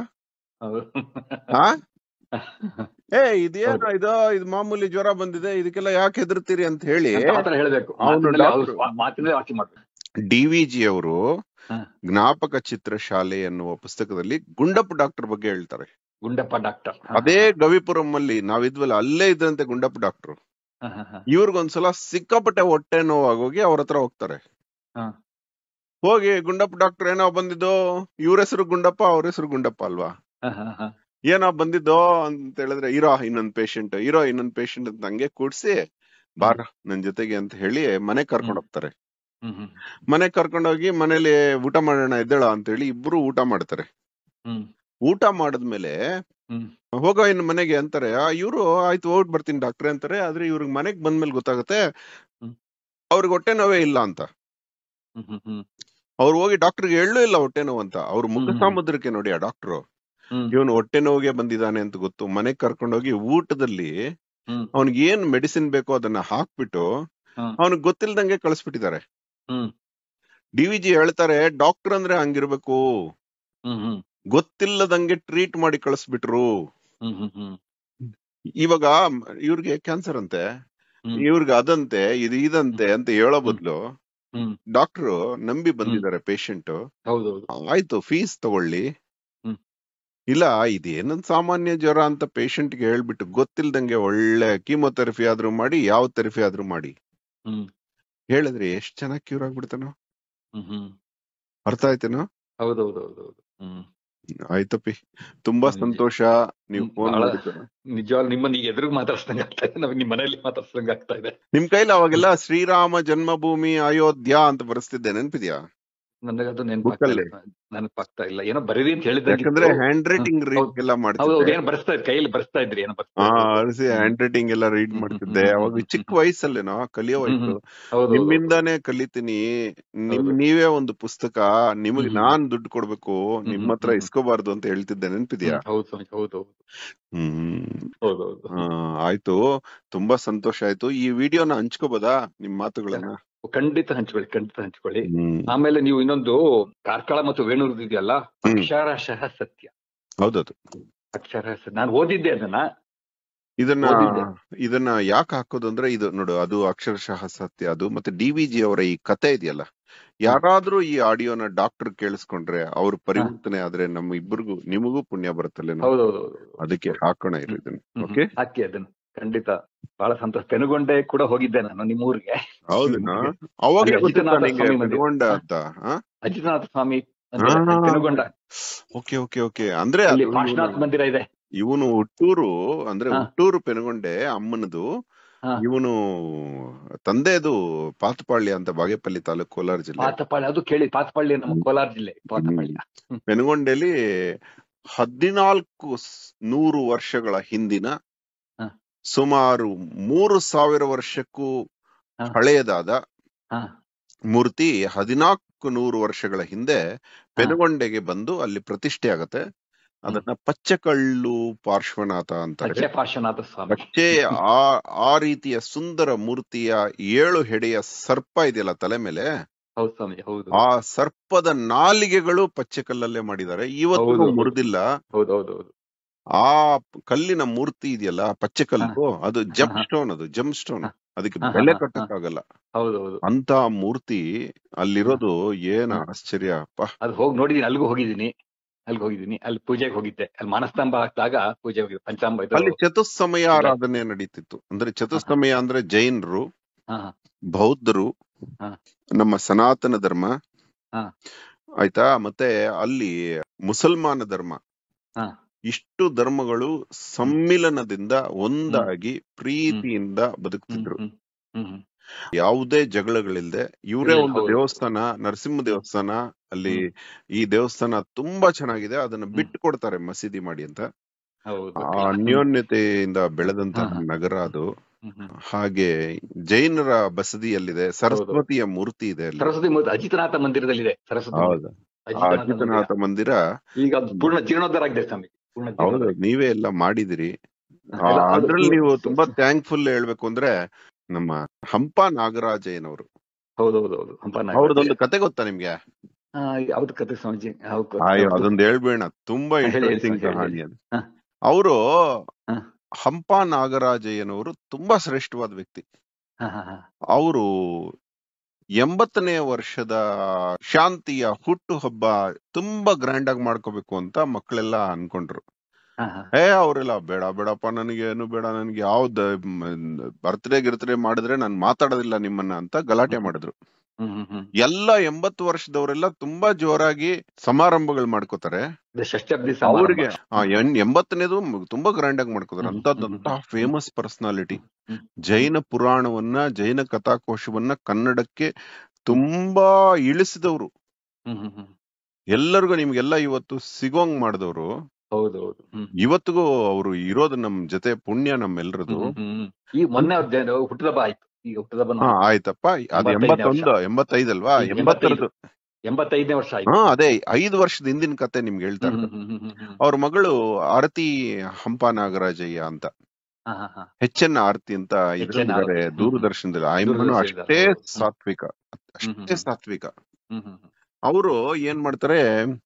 ಹಾ ಏ ಇದೇನೋ ಇದು ಇದು ಮಾಮೂಲಿ ಜ್ವರ ಬಂದಿದೆ ಇದಕ್ಕೆಲ್ಲ ಯಾಕೆ ಹೆದರ್ತೀರಿ ಅಂತ ಹೇಳಿ ಆತರ ಹೇಳ್ಬೇಕು ಅವ್ನು ಮಾತಿನಲ್ಲಿ doctor. ಅವ್ರು ಸ್ವ- ಮಾತಿನಲ್ಲಿ ವಾಸಿ ಮಾಡ್ಬೇಕು ಡಿ ವಿ ಜಿ ಅವರು ಹಾ. ಜ್ಞಾಪಕ ಚಿತ್ರಶಾಲೆ ಎನ್ನುವ ಪುಸ್ತಕದಲ್ಲಿ ಗುಂಡಪ್ಪ ಡಾಕ್ಟರ್ ಬಗ್ಗೆ ಹೇಳ್ತಾರೆ ಗುಂಡಪ್ಪ ಡಾಕ್ಟರ್ ಅದೇ ಗವಿಪುರಂ ಅಲ್ಲಿ ನಾವಿದ್ವಲ್ಲ ಅಲ್ಲೇ ಇದ್ದಂತೆ ಗುಂಡಪ್ಪ ಡಾಕ್ಟರ್ ಇವ್ರಿಗೊಂದ್ಸಲ ಸಿಕ್ಕಾಪಟ್ಟೆ ಹೊಟ್ಟೆ ನೋವಾಗೋಗಿ ಅವ್ರ ಹತ್ರ ಹೋಗ್ತಾರೆ ಹಾ. ಹೋಗಿ ಗುಂಡಪ್ಪ ಡಾಕ್ಟರ್ ಏನೋ ಬಂದಿದ್ದು ಇವ್ರ ಹೆಸರು ಗುಂಡಪ್ಪ ಅವ್ರ ಹೆಸರು ಗುಂಡಪ್ಪ ಅಲ್ವಾ ಏನೋ ಬಂದಿದ್ದೋ ಅಂತ ಹೇಳಿದ್ರೆ ಇರೋ ಇನ್ನೊಂದ್ ಪೇಷಂಟ್ ಇರೋ ಇನ್ನೊಂದ್ ಪೇಷಂಟ್ ಅಂತ ಹಂಗೆ ಕೂಡ್ಸಿ ಬಾರ ನನ್ ಜೊತೆಗೆ ಅಂತ ಹೇಳಿ ಮನೆ ಕರ್ಕೊಂಡ್ ಹೋಗ್ತಾರೆ ಮನೆ ಕರ್ಕೊಂಡೋಗಿ ಮನೇಲಿ ಊಟ ಮಾಡೋಣ ಎದ್ದೇಳ ಅಂತ ಹೇಳಿ ಇಬ್ರು ಊಟ ಮಾಡ್ತಾರೆ ಊಟ ಮಾಡಿದ್ಮೇಲೆ ಹ್ಮ್. ಹೋಗೋ ಇನ್ನು ಮನೆಗೆ ಅಂತಾರೆ ಇವ್ರು ಆಯ್ತು ಹೋಗ್ಬಿಟ್ಟು ಬರ್ತೀನಿ ಡಾಕ್ಟ್ರೆ ಅಂತಾರೆ ಆದ್ರೆ ಇವ್ರಿಗೆ ಮನೆಗ್ ಬಂದ್ಮೇಲೆ ಗೊತ್ತಾಗುತ್ತೆ ಹ್ಮ್. ಅವ್ರಿಗೆ ಹೊಟ್ಟೆ ನೋವೇ ಇಲ್ಲ ಅಂತ ಅವ್ರು ಹೋಗಿ ಡಾಕ್ಟರ್ಗೆ ಹೇಳೂ ಇಲ್ಲ ಹೊಟ್ಟೆ ನೋವು ಅಂತ ಅವ್ರು ಮುಖ ಹ್ಮ್. ಸಾಮುದ್ರಕ್ಕೆ ನೋಡಿ ಆ ಡಾಕ್ಟ್ರು ಇವನು ಹೊಟ್ಟೆ ನೋವಿಗೆ ಬಂದಿದ್ದಾನೆ ಅಂತ ಗೊತ್ತು ಮನೆಗ್ ಕರ್ಕೊಂಡೋಗಿ ಊಟದಲ್ಲಿ ಹ್ಮ್. ಅವ್ನಿಗೆ ಏನ್ ಮೆಡಿಸಿನ್ ಬೇಕೋ ಅದನ್ನ ಹಾಕ್ಬಿಟ್ಟು ಹ್ಮ್. ಅವ್ನಿಗೆ ಗೊತ್ತಿಲ್ದಂಗೆ ಕಳಿಸ್ಬಿಟ್ಟಿದ್ದಾರೆ ಹ್ಮ್. ಡಿ ವಿ ಜಿ ಹೇಳ್ತಾರೆ ಡಾಕ್ಟರ್ ಅಂದ್ರೆ ಹಂಗಿರ್ಬೇಕು ಗೊತ್ತಿಲ್ಲದಂಗೆ ಟ್ರೀಟ್ ಮಾಡಿ ಕಳಿಸ್ಬಿಟ್ರು ಇವಾಗ ಇವ್ರಿಗೆ ಕ್ಯಾನ್ಸರ್ ಅಂತೆ ಹ್ಮ್. ಇವ್ರಿಗೆ ಅದಂತೆ ಇದು ಇದಂತೆ ಅಂತ ಹೇಳೋ ಬದ್ಲು ಹ್ಮ್. ಡಾಕ್ಟ್ರು ನಂಬಿ ಬಂದಿದ್ದಾರೆ ಪೇಷಂಟ್ ಹೌದೌದು ಆಯ್ತು ಫೀಸ್ ತಗೊಳ್ಳಿ ಹ್ಮ್. ಇಲ್ಲ ಇದೇನೊಂದ್ ಸಾಮಾನ್ಯ ಜ್ವರ ಅಂತ patient ಗೆ ಹೇಳ್ಬಿಟ್ಟು ಗೊತ್ತಿಲ್ದಂಗೆ ಒಳ್ಳೆ ಕೀಮೋಥೆರಪಿ ಆದ್ರೂ ಮಾಡಿ ಯಾವ ಥೆರಪಿ ಆದ್ರೂ ಮಾಡಿ ಹ್ಮ್. ಹೇಳಿದ್ರೆ ಎಷ್ಟ್ ಚೆನ್ನಾಗಿ ಕ್ಯೂರ್ ಆಗ್ಬಿಡ್ತಾನೋ ಹ್ಮ್ ಹ್ಮ್ ಅರ್ಥ ಆಯ್ತೇನೋ ಹೌದೌದೌದೌದು ಹ್ಮ್ ಆಯ್ತಪ್ಪಿ ತುಂಬಾ ನಿಜ. ಸಂತೋಷ ನೀವು ಹ್ಮ್, ಫೋನ್ ಬಹಳ ಮಾಡಿದ್ದು ನಿಜವಾಗ್ಲೂ ನಿಮ್ಮನ್ನ ಈಗ ಎದುರು ಮಾತಾಡ್ಸ್ದಂಗ ಆಗ್ತಾ ಇದೆ ನಮಗೆ ನಿಮ್ ಮನೆಯಲ್ಲಿ ಮಾತಾಡ್ಸ್ದಂಗ ಆಗ್ತಾ ಇದೆ ನಿಮ್ ಕೈಲಿ ಅವಾಗೆಲ್ಲ ಶ್ರೀರಾಮ ಜನ್ಮಭೂಮಿ ಅಯೋಧ್ಯ ಅಂತ ಬರೆಸ್ತಿದ್ದೆ ನೆನ್ಪಿದ್ಯಾ ನನಗದು Book ನೆನಪಾಗ್ತಾ ಅಲ್ಲಿ? ಇಲ್ಲ ನೆನಪಾಗ್ತಾ ಇಲ್ಲ ಏನೋ ಬರೀರಿ ಅಂತ ಹೇಳಿದಂಗೆ ಯಾಕಂದ್ರೆ ಹ್ಯಾಂಡ್ ರೈಟಿಂಗ್ ಹ್ಮ್. ರೀಡ್ ಎಲ್ಲ ಹೌದು ಮಾಡ್ತಿದ್ದೆ ಏನೋ ಬರ್ಸ್ತಾ ಇದ್ರಿ ಕೈಯಲ್ಲಿ ಬರ್ಸ್ತಾ ಇದ್ರಿ ಏನೋ ಬರ್ಸ್ತಾ ಹಾ ಇದ್ರಿ. ಅರಸಿ ಹ್ಯಾಂಡ್ ರೈಟಿಂಗ್ ಎಲ್ಲ ರೀಡ್ ಹ್ಮ್, ಮಾಡ್ತಿದ್ದೆ ಹ್ಮ್, ಹ್ಮ್, ಅವಾಗ ಹ್ಮ್, ಚಿಕ್ಕ ಹ್ಮ್. ವಯಸ್ಸಲ್ಲೇನೋ ಕಲಿಯೋ ಹ್ಮ್, ವಯಸ್ಸು ಹ್ಮ್. ಹೌದು, ಹೌದು, ನಿಮ್ಮಿಂದಾನೇ ಕಲಿತೀನಿ ನಿಮ್ ಹೌದು. ನೀವೇ ಒಂದು ಪುಸ್ತಕ ನಿಮಗ್ ಹ್ಮ್, ಹ್ಮ್. ನಾನ್ ದುಡ್ಡು ಕೊಡ್ಬೇಕು ಹ್ಮ್, ನಿಮ್ ಹ್ಮ್, ಹತ್ರ ಹ್ಮ್. ಇಸ್ಕೋಬಾರ್ದು ಅಂತ ಹೇಳ್ತಿದ್ದೆ ನೆನ್ಪಿದ್ಯಾ ಹ್ಮ್, ಹೌದು ಸ್ವಾಮಿ ಹೌದು ಹೌದು ಹ್ಮ್ ಹೌದು ಹೌದು ಆ, ಆಯ್ತು ತುಂಬಾ ಸಂತೋಷ ಆಯ್ತು ಈ ವಿಡಿಯೋನ ಹಂಚ್ಕೋಬೋದಾ ನಿಮ್ ಮಾತುಗಳನ್ನ ಖಂಡಿತ ಹಂಚ್ಕೊಳ್ಳಿ ಖಂಡಿತ ಹಂಚ್ಕೊಳ್ಳಿ ಹ್ಮ್ ಆಮೇಲೆ ನೀವು ಇನ್ನೊಂದು ಕಾರ್ಕಳ ಮತ್ತು ವೇಣೂರು ಇದೆಯಲ್ಲ ಹ್ಮ್. ಅಕ್ಷರಶಃ ಸತ್ಯ ಹೌದೌದು ಅಕ್ಷರಶಃ ನಾನು ಓದಿದ್ದೆ ಅದನ್ನ ಇದನ್ನ ಓದಿದ್ದೆ. ಇದನ್ನ ಯಾಕೆ ಹಾಕೋದು ಅಂದ್ರೆ ಇದು ನೋಡು ಅದು ಅಕ್ಷರಶಃ ಸತ್ಯ ಅದು ಮತ್ತೆ ಡಿ ವಿ ಜಿ ಅವರ ಈ ಕತೆ ಇದೆಯಲ್ಲ ಯಾರಾದ್ರೂ ಈ ಆಡಿಯೋನ ಡಾಕ್ಟರ್ ಕೇಳಿಸ್ಕೊಂಡ್ರೆ ಅವ್ರ ಪರಿವರ್ತನೆ ಆದ್ರೆ ನಮ್ಮ ಇಬ್ಬರಿಗೂ ನಿಮಗೂ ಪುಣ್ಯ ಬರುತ್ತಲ್ಲೇನೋ ಹೌದೌದು ಅದಕ್ಕೆ ಹಾಕೋಣ ಇರು ಇದನ್ನ ಓಕೆ ಹಾಕಿ ಅದನ್ನ ಖಂಡಿತ ಬಹಳ ಸಂತೋಷ ಪೆನುಗೊಂಡೆ ಕೂಡ ಹೋಗಿದ್ದೆ ನಾನು ನಿಮ್ಮ ಊರಿಗೆ ಹೌದಾ ಅವಾಗಲೇ ಅಲ್ಲಿ ಗೊತ್ತಿತ್ತ ಅಜಿತನಾಥ ನಿಂಗೆ ಸ್ವಾಮಿ ಮಂದಿರ. ಪೆನುಗೊಂಡ ಅಂತ ಅಜಿತನಾಥ ಸ್ವಾಮಿ ಹಾ, ಹಾ, ಹಾ. ಪೆನುಗೊಂಡ ಓಕೆ ಓಕೆ ಓಕೆ ಅಂದ್ರೆ ಅಲ್ಲಿ ಅದು ಪಾರ್ಶ್ವನಾಥ್ ಮಂದಿರ ಇದೆ ಇವನು ಹುಟ್ಟೂರು ಅಂದ್ರೆ ಹಾ. ಹುಟ್ಟೂರು ಪೆನುಗೊಂಡೆ ಅಮ್ಮನದು ಹಾ. ಇವನು ತಂದೆದು ಪಾತಪಾಳ್ಯ ಅಂತ ಬಾಗೇಪಲ್ಲಿ ತಾಲೂಕು ಕೋಲಾರ ಜಿಲ್ಲೆ ಪಾತಪಾಳ್ಯ ಅದು ಕೇಳಿ ಪಾತಪಾಳ್ಯ ನಮ್ಮ ಕೋಲಾರ ಜಿಲ್ಲೆ ಪಾತಪಾಳ್ಯ ಪೆನುಗೊಂಡೆಲಿ ಹದಿನಾಲ್ಕು ಸ್- ನೂರು ವರ್ಷಗಳ ಹಿಂದಿನ ಹ. ಸುಮಾರು ಮೂರು ಸಾವಿರ ವರ್ಷಕ್ಕೂ ಹ. ಹಳೆಯದಾದ ಹಾ ಮೂರ್ತಿ ಹದಿನಾಲ್ಕು ನೂರು ವರ್ಷಗಳ ಹಿಂದೆ ಪೆನುಗೊಂಡೆಗೆ ಬಂದು ಅಲ್ಲಿ ಪ್ರತಿಷ್ಠೆ ಆಗತ್ತೆ ಅದನ್ನ ಪಚ್ಚೆಕಳ್ಳು ಪಾರ್ಶ್ವನಾಥ ಅಂತಾರೆ ಪಚ್ಚೆ ಪಾರ್ಶ್ವನಾಥ ಸ್ವಾಮಿ ಪಚ್ಚೆ ಆ ಆ ರೀತಿಯ ಸುಂದರ ಮೂರ್ತಿಯ ಏಳು ಹೆಡೆಯ ಸರ್ಪ ಇದೆಯಲ್ಲ ತಲೆ ಮೇಲೆ ಹೌದು ಸ್ವಾಮಿ ಹೌದು ಆ ಸರ್ಪದ ನಾಲಿಗೆಗಳು ಪಚ್ಚೆ ಕಲ್ಲಲ್ಲೇ ಮಾಡಿದ್ದಾರೆ ಇವತ್ತು ಹೌದು. ಮುರಿದಿಲ್ಲ ಹೌದು ಹೌದು ಹೌದು ಆ ಕಲ್ಲಿನ ಮೂರ್ತಿ ಇದೆಯಲ್ಲ ಪಚ್ಚೆ ಕಲ್ಲು ಅದು ಜಮ್ ಸ್ಟೋನ್ ಅದು ಜಮ್ ಸ್ಟೋನ್ ಅದಕ್ಕೆ ಹಾ, ಬೆಲೆ ಹಾ, ಹಾ. ಕಟ್ಟಕ್ಕಾಗಲ್ಲ ಹೌದು ಹೌದು ಅಂತ ಮೂರ್ತಿ ಅಲ್ಲಿರೋದು ಏನ್ ಹಾ. ಆಶ್ಚರ್ಯ ಅಪ್ಪ ಅದು ಹೋಗಿ ನೋಡಿದೀನಿ ಅಲ್ಲಿಗೂ ಹೋಗಿದ್ದೀನಿ ಅಲ್ಲಿಗೆ ಹೋಗಿದ್ದೀನಿ ಅಲ್ಲಿ ಪೂಜೆಗೆ ಹೋಗಿದ್ದೆ ಅಲ್ಲಿ ಮಾನಸ್ತಂಭ ಹಾಕಿದಾಗ ಪೂಜೆ ಹೋಗಿದ್ದೆ ಪಂಚಾಂಬ ಇದು ಅಲ್ಲಿ ಚತುಸ್ಸಮಯ ಆರಾಧನೆ ನಡೀತಿತ್ತು ಅಂದ್ರೆ ಚತುಸ್ಸಮಯ ಅಂದ್ರೆ ಜೈನರು ಹಾ, ಹಾ. ಬೌದ್ಧರು ಹಾ. ನಮ್ಮ ಸನಾತನ ಧರ್ಮ ಹಾ. ಆಯ್ತಾ ಮತ್ತೆ ಅಲ್ಲಿ ಮುಸಲ್ಮಾನ ಧರ್ಮ ಹಾ. ಇಷ್ಟು ಧರ್ಮಗಳು ಸಮ್ಮಿಲನದಿಂದ ಒಂದಾಗಿ ಪ್ರೀತಿಯಿಂದ ಹ್ಮ್, ಬದುಕ್ತಿದ್ರು ಹ್ಮ್, ಹ್ಮ್, ಹ್ಮ್. ಯಾವುದೇ ಜಗಳಗಳಿಲ್ದೆ ಇವರೇ ಇಲ್ಲ, ಒಂದು ಹೌದು. ದೇವಸ್ಥಾನ ನರಸಿಂಹ ದೇವಸ್ಥಾನ ಅಲ್ಲಿ ಈ ದೇವಸ್ಥಾನ ತುಂಬಾ ಚೆನ್ನಾಗಿದೆ ಅದನ್ನ ಬಿಟ್ಟು ಕೊಡ್ತಾರೆ ಮಸೀದಿ ಮಾಡಿ ಅಂತ ಹೌದು ಆ ಅನ್ಯೋನ್ಯತೆಯಿಂದ ಬೆಳೆದಂತಹ ಹಾ, ಹಾ. ನಗರ ಅದು ಹ್ಮ್, ಹ್ಮ್. ಹಾಗೆ ಜೈನರ ಬಸದಿಯಲ್ಲಿದೆ ಸರಸ್ವತಿಯ ಮೂರ್ತಿ ಇದೆ ಅಲ್ಲಿ ಸರಸ್ವತಿ ಮೂರ್ತಿ ಅಜಿತನಾಥ ಮಂದಿರದಲ್ಲಿದೆ ಸರಸ್ವತಿ ಮೂರ್ತಿ. ಹೌದು ಆ ಅಜಿತನಾಥ ಮಂದಿರ. ಅಚ್ಯುತನಾಥ ಮಂದಿರ ಈಗ ಅದು ಪೂರ್ಣ ಜೀರ್ಣೋದ್ಧಾರ ಆಗಿದೆ ಸ್ವಾಮಿ ಪೂರ್ಣ ಹೌದು ಜೀರ್ಣೋದ್ಧಾರ ನೀವೇ ಎಲ್ಲ ಮಾಡಿದಿರಿ ಆ, ಎಲ್ಲ ಅದು ಅದ್ರಲ್ಲಿ ನೀವು ಪೂರ್ಣ- ತುಂಬಾ ಥ್ಯಾಂಕ್ಫುಲ್ ಹೇಳ್ಬೇಕು ಅಂದ್ರೆ ನಮ್ಮ ಹಂಪ ನಾಗರಾಜಯ್ಯನವರು ಹೌದು ಹೌದು ಹೌದು ಹಂಪನ ಅವ್ರದೊಂದು ಕತೆ ಗೊತ್ತಾ ನಿಮ್ಗೆ ಆ, ಯಾವ್ದು ಕತೆ ಸ್ವಾಮೀಜಿ ಯಾವ್ದು ಅಯ್ಯೋ ಕತೆ? ಅದೊಂದು ಹೇಳ್ಬೇಡ ತುಂಬಾ ಹೇಳಿ, ಹೇಳಿ, ಇಂಟ್ರೆಸ್ಟಿಂಗ್ ಹೇಳಿ. ಕಹಾನಿ ಅದು ಹ. ಅವರು ಹ. ಹಂಪ ನಾಗರಾಜಯ್ಯನವರು ತುಂಬಾ ಶ್ರೇಷ್ಠವಾದ ವ್ಯಕ್ತಿ ಹಾ, ಹಾ, ಹಾ. ಅವರು ಎಂಬತ್ತನೇ ವರ್ಷದ ಶಾಂತಿಯ ಹುಟ್ಟು ಹಬ್ಬ ತುಂಬಾ ಗ್ರ್ಯಾಂಡ್ ಆಗಿ ಮಾಡ್ಕೋಬೇಕು ಅಂತ ಮಕ್ಕಳೆಲ್ಲ ಅನ್ಕೊಂಡ್ರು ಹಾ, ಹಾ. ಏ ಅವರೆಲ್ಲ ಬೇಡ ಬೇಡಪ್ಪ ನನಗೆ ಏನು ಬೇಡ ನನಗೆ ಯಾವ್ದು ಬರ್ತ್ಡೇ ಗಿರ್ತ್ಡೇ ಮಾಡಿದ್ರೆ ನಾನು ಮಾತಾಡೋದಿಲ್ಲ ನಿಮ್ಮನ್ನ ಅಂತ ಗಲಾಟೆ ಮಾಡಿದ್ರು ಹ್ಮ್, ಹ್ಮ್, ಹ್ಮ್. ಎಲ್ಲ ಎಂಬತ್ತು ವರ್ಷದವರೆಲ್ಲ ತುಂಬಾ ಜೋರಾಗಿ ಸಮಾರಂಭಗಳು ಮಾಡ್ಕೋತಾರೆ ಇದು ಷಷ್ಠಬ್ದಿ ಸಮಾರಂಭ. ಅವ್ರಿಗೆ ಆ, ಎನ್- ಎಂಬತ್ತನೇದು ಮ್- ತುಂಬಾ ಗ್ರ್ಯಾಂಡ್ ಆಗಿ ಮಾಡ್ಕೋತಾರೆ ಹ್ಮ್, ಅಂತದಂತಹ ಹ್ಮ್, ಹ್ಮ್. ಫೇಮಸ್ ಪರ್ಸನಾಲಿಟಿ ಹ್ಮ್. ಜೈನ ಪುರಾಣವನ್ನ ಜೈನ ಕಥಾಕೋಶವನ್ನ ಕನ್ನಡಕ್ಕೆ ತುಂಬಾ ಇಳಿಸಿದವರು ಹ್ಮ್, ಹ್ಮ್, ಹ್ಮ್. ಎಲ್ಲರಿಗೂ ನಿಮ್ಗೆಲ್ಲ ಇವತ್ತು ಸಿಗೋಂಗ್ ಮಾಡಿದವರು ಹೌದು ಹೌದು ಹ್ಮ್. ಇವತ್ತಿಗೂ ಅವರು ಇರೋದು ನಮ್ ಜೊತೆ ಪುಣ್ಯ ನಮ್ಮೆಲ್ಲರದು ಹ್ಮ್, ಹ್ಮ್, ಹ್ಮ್. ಈಗ ಮೊನ್ನೆ ಅವ್ರ ಜನ ಹುಟ್ಟದಬ್ಬ ಆಯ್ತು ಈಗ ಹುಟ್ಟದಬ್ಬ ಹಾ ಆಯ್ತಪ್ಪ ಅದು ಎಂಬತ್ತೈದನೇ ಎಂಬತ್ತೊಂದು ಎಂಬತ್ತೈದಲ್ವಾ ಈಗ ಎಂಬತ್ತರದ್ದು ಎಂಬತ್ತೈದನೇ ವರ್ಷ ಆಯ್ತು ಹಾ ಅದೇ ಐದು ವರ್ಷದ ಹಿಂದಿನ ಕತೆ ನಿಮ್ಗೆ ಹೇಳ್ತಾ ಹ್ಮ್, ಇರೋದು ಹ್ಮ್, ಹ್ಮ್, ಹ್ಮ್, ಹ್ಮ್. ಅವ್ರ ಮಗಳು ಆರತಿ ಹಂಪ ನಾಗರಾಜಯ್ಯ ಅಂತ ಹಾ, ಹಾ, ಹಾ. ಎಚ್ ಎನ್ ಆರತಿ ಅಂತ ಇದ್ರಲ್ಲಿದ್ದಾರೆ ಆರತಿ. ಹ್ಮ್. ದೂರದರ್ಶನದಲ್ಲಿ ಆಯಮ್ಮನು ದೂರದರ್ಶನದಲ್ಲಿ ಅಷ್ಟೇ ಹೌದು. ಹ್ಮ್. ಸಾತ್ವಿಕ ಹ್ಮ್, ಅಷ್ಟೇ ಹ್ಮ್. ಸಾತ್ವಿಕ ಹ್ಮ್, ಹ್ಮ್, ಹ್ಮ್. ಅವರು ಏನ್ ಮಾಡ್ತಾರೆ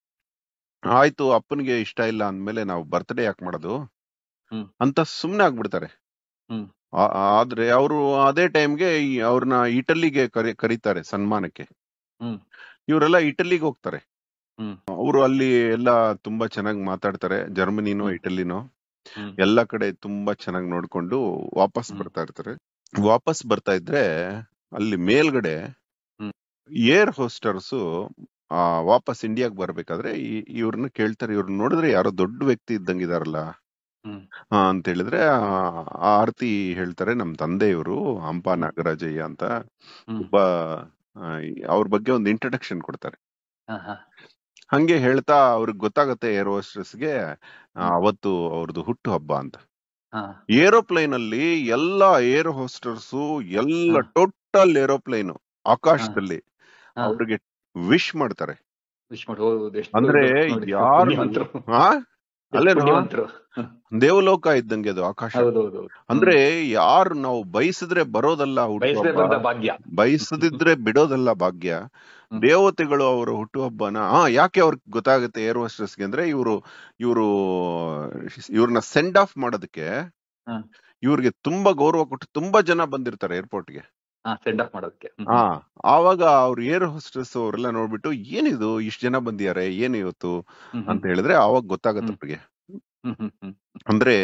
ಆಯ್ತು ಅಪ್ಪನಿಗೆ ಇಷ್ಟ ಇಲ್ಲ ಅಂದ್ಮೇಲೆ ನಾವು ಬರ್ತ್ಡೇ ಯಾಕೆ ಮಾಡೋದು ಹ್ಮ್. ಅಂತ ಸುಮ್ನೆ ಆಗ್ಬಿಡ್ತಾರೆ ಹ್ಮ್. ಆ- ಆದ್ರೆ ಅವರು ಅದೇ ಟೈಮ್ಗೆ ಅವ್ರನ್ನ ಇಟಲಿಗೆ ಕರಿ ಕರೀತಾರೆ ಸನ್ಮಾನಕ್ಕೆ ಹ್ಮ್. ಇವರೆಲ್ಲ ಇಟಲಿಗೆ ಹೋಗ್ತಾರೆ ಹ್ಮ್. ಅವರು ಅಲ್ಲಿ ಎಲ್ಲ ತುಂಬಾ ಚೆನ್ನಾಗಿ ಮಾತಾಡ್ತಾರೆ ಜರ್ಮನಿನೋ ಹ್ಮ್. ಇಟಲಿನೋ ಹ್ಮ್. ಎಲ್ಲ ಕಡೆ ತುಂಬಾ ಚೆನ್ನಾಗಿ ನೋಡ್ಕೊಂಡು ವಾಪಸ್ ಹ್ಮ್. ಬರ್ತಾ ಇರ್ತಾರೆ ವಾಪಸ್ ಬರ್ತಾ ಇದ್ರೆ ಅಲ್ಲಿ ಮೇಲ್ಗಡೆ ಹ್ಮ್. ಏರ್ ಹೋಸ್ಟರ್ಸ್ ಆ ವಾಪಸ್ ಇಂಡಿಯಾಗ್ ಬರ್ಬೇಕಾದ್ರೆ ಈ- ಇವ್ರನ್ನ ಕೇಳ್ತಾರೆ ಇವ್ರನ್ನ ನೋಡಿದ್ರೆ ಯಾರೋ ದೊಡ್ಡ ವ್ಯಕ್ತಿ ಇದ್ದಂಗಿದಾರಲ್ಲ ಹ್ಮ್. ಆ, ಅಂತ ಹೇಳಿದ್ರೆ ಆ ಆ ಆರ್ತಿ ಹೇಳ್ತಾರೆ ನಮ್ ತಂದೆ ಇವರು ಹಂಪ ನಾಗರಾಜಯ್ಯ ಅಂತ ಹ್ಮ್. ಒಬ್ಬ ಆ, ಅವ್ರ ಬಗ್ಗೆ ಒಂದು ಇಂಟ್ರಡಕ್ಷನ್ ಕೊಡ್ತಾರೆ ಹಾ, ಹಾ. ಹಂಗೆ ಹೇಳ್ತಾ ಅವ್ರಿಗೆ ಗೊತ್ತಾಗತ್ತೆ ಏರ್ ಹೋಸ್ಟರ್ಸ್ಗೆ ಹ್ಮ್. ಅವತ್ತು ಅವ್ರದ್ದು ಹುಟ್ಟು ಹಬ್ಬ ಅಂತ ಹಾ. ಏರೋಪ್ಲೇನ್ ಅಲ್ಲಿ ಎಲ್ಲ ಏರ್ ಹೋಸ್ಟರ್ಸ್ ಎಲ್ಲ ಹಾ. ಟೋಟಲ್ ಏರೋಪ್ಲೇನ್ ಆಕಾಶದಲ್ಲಿ ಹಾ. ಅವ್ರಿಗೆ ವಿಶ್ ಮಾಡ್ತಾರೆ ವಿಶ್ ಮಾಡಿ ಹೌದು ಎಷ್ಟು ಅಂದ್ರೆ ನೋಡಿ, ಯಾರು ಪುಣ್ಯವಂತರು. ಹಾ ಎಷ್ಟು ಅಲ್ಲೇನೋ ಪುಣ್ಯವಂತರು. ದೇವಲೋಕ ಇದ್ದಂಗೆ ಅದು ಆಕಾಶ ಹೌದು ಹೌದು ಹೌದು. ಅಂದ್ರೆ ಯಾರು ನಾವು ಬಯಸಿದ್ರೆ ಬರೋದಲ್ಲ ಬಯಸದೆ ಬಂದ ಹುಟ್ಟುಹಬ್ಬ ಭಾಗ್ಯ ಬಯಸದಿದ್ರೆ ಬಿಡೋದಲ್ಲ ಭಾಗ್ಯ ಹ್ಮ್. ದೇವತೆಗಳು ಅವರ ಹುಟ್ಟುಹಬ್ಬನ ಹಾ ಯಾಕೆ ಅವ್ರಿಗೆ ಗೊತ್ತಾಗುತ್ತೆ ಏರ್ ಹೋಸ್ಟರ್ಸ್ಗೆ ಅಂದ್ರೆ ಇವರು ಇವರು ಇವ್ರನ್ನ ಸೆಂಡ್ ಆಫ್ ಮಾಡೋದಕ್ಕೆ ಹಾ. ಇವ್ರಿಗೆ ತುಂಬಾ ಗೌರವ ಕೊಟ್ಟು ತುಂಬಾ ಜನ ಬಂದಿರ್ತಾರೆ ಏರ್ಪೋರ್ಟ್ಗೆ ಹಾ ಸೆಂಡ್ ಆಫ್ ಮಾಡೋದಕ್ಕೆ ಹ್ಮ್. ಹಾ ಆವಾಗ ಅವ್ರ ಏರ್ ಹೋಸ್ಟೆಸ್ ಅವರೆಲ್ಲ ನೋಡ್ಬಿಟ್ಟು ಏನಿದು ಇಷ್ಟ ಜನ ಬಂದಿದ್ದಾರೆ ಏನು ಇವತ್ತು ಹ್ಮ್, ಅಂತ ಹೇಳಿದ್ರೆ ಅವಾಗ ಗೊತ್ತಾಗತ್ತೆ ಹ್ಮ್. ಅವ್ರಿಗೆ ಹ್ಮ್, ಹ್ಮ್, ಹ್ಮ್. ಅಂದ್ರೆ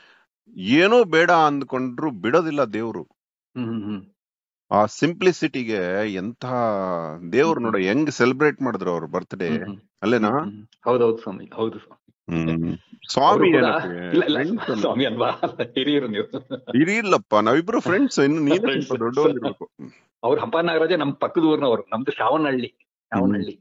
ಏನೋ ಬೇಡ ಅಂದ್ಕೊಂಡ್ರು ಬಿಡೋದಿಲ್ಲ ದೇವ್ರು ಹ್ಮ್, ಹ್ಮ್, ಹ್ಮ್. ಆ ಸಿಂಪ್ಲಿಸಿಟಿಗೆ ಎಂತ ದೇವ್ರು ಹ್ಮ್. ನೋಡ ಹೆಂಗ್ ಸೆಲೆಬ್ರೇಟ್ ಮಾಡಿದ್ರು ಅವ್ರ ಬರ್ತ್ಡೇ ಹ್ಮ್, ಹ್ಮ್. ಅಲ್ಲೇನಾ ಹ್ಮ್, ಹ್ಮ್. ಹೌದೌದು ಸ್ವಾಮಿ ಹೌದು ಸ್ವಾಮಿ. ಹ್ಮ್ ಸ್ವಾಮಿ ಅವ್ರು ಕೂಡ- ಏನಪ್ಪಿ? ಇಲ್ಲ ಇಲ್ಲ Friends ಅಲ್ಲ. ಸ್ವಾಮಿ ಅಲ್ವಾ ಹಿರಿಯರು ನೀವು ಇರಿ ಇಲ್ಲಪ್ಪ ನಾವಿಬ್ರು ಫ್ರೆಂಡ್ಸ್ ಇನ್ನು ನೀನು Friends. ಸ್ವಲ್ಪ ದೊಡ್ಡವನಿರ್ಬೇಕು ಅವ್ರು ಹಂಪ ನಾಗರಾಜ ನಮ್ ಪಕ್ಕದ ಊರಿನವರು ನಮ್ದು ಶ್ರಾವಣಹಳ್ಳಿ ಶ್ರಾವಣಹಳ್ಳಿ